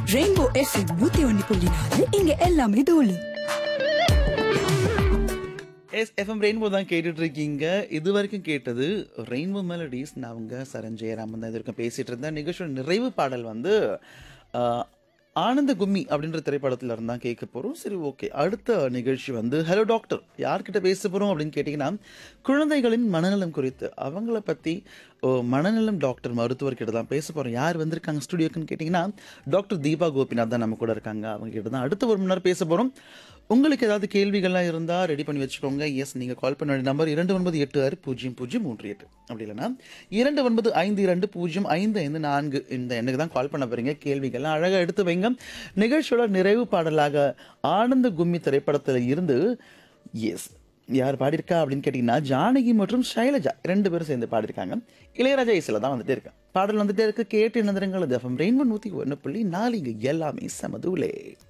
rainbow FM நூத்தி ஒன்னு புள்ளி நாலு இங்க எல்லாமே தோலு எஸ் எஃப்எம் ரெயின்போ தான் கேட்டுட்டு இருக்கீங்க இது வரைக்கும் கேட்டது ரெயின்போ மெலடிஸ் நான் அவங்க சரண் ஜெயராமன் தான் இது வரைக்கும் பேசிட்டு இருந்தேன் நிகழ்ச்சியோட நிறைவு பாடல் வந்து ஆஹ், ஆனந்த கும்மி அப்படின்ற திரைப்படத்துல இருந்தா கேட்க போறோம் சரி ஓகே அடுத்த நிகழ்ச்சி வந்து ஹலோ டாக்டர் யார்கிட்ட பேச போறோம் அப்படின்னு கேட்டிங்கன்னா குழந்தைகளின் மனநலம் குறித்து அவங்கள பத்தி ஓ, மனநலம் டாக்டர் மருத்துவர்கிட்ட தான் பேச போறோம் யார் வந்திருக்காங்க ஸ்டுடியோக்குன்னு கேட்டிங்கன்னா டாக்டர் தீபா கோபிநாத் தான் நம்ம கூட இருக்காங்க அவங்க கிட்ட தான் அடுத்த ஒரு மணி நேரம் பேச போறோம் உங்களுக்கு ஏதாவது கேள்விகள்லாம் இருந்தால் ரெடி பண்ணி வச்சுக்கோங்க எஸ் நீங்கள் கால் பண்ண வேண்டிய நம்பர் இரண்டு ஒன்பது எட்டு ஆறு பூஜ்ஜியம் பூஜ்ஜியம் மூன்று எட்டு அப்படி இல்லைன்னா இரண்டு ஒன்பது ஐந்து இரண்டு பூஜ்ஜியம் ஐந்து ஐந்து நான்கு இந்த எண்ணுக்கு தான் கால் பண்ண போறீங்க கேள்விகள்லாம் அழகாக எடுத்து வைங்க நிகழ்ச்சியோட நிறைவு பாடலாக ஆனந்த கும்மி திரைப்படத்தில் இருந்து எஸ் யார் பாடியிருக்கா அப்படின்னு கேட்டிங்கன்னா ஜானகி மற்றும் ஷைலஜா ரெண்டு பேரும் சேர்ந்து பாடியிருக்காங்க இளையராஜா இசையில் தான் வந்துட்டே இருக்கு பாடல் வந்துட்டே இருக்கு கேட்டு நிறங்கள் எஃப்எம் ரெயின்போ நூற்றி ஒன்று புள்ளி நாலு இங்கே எல்லாமே சமதுலே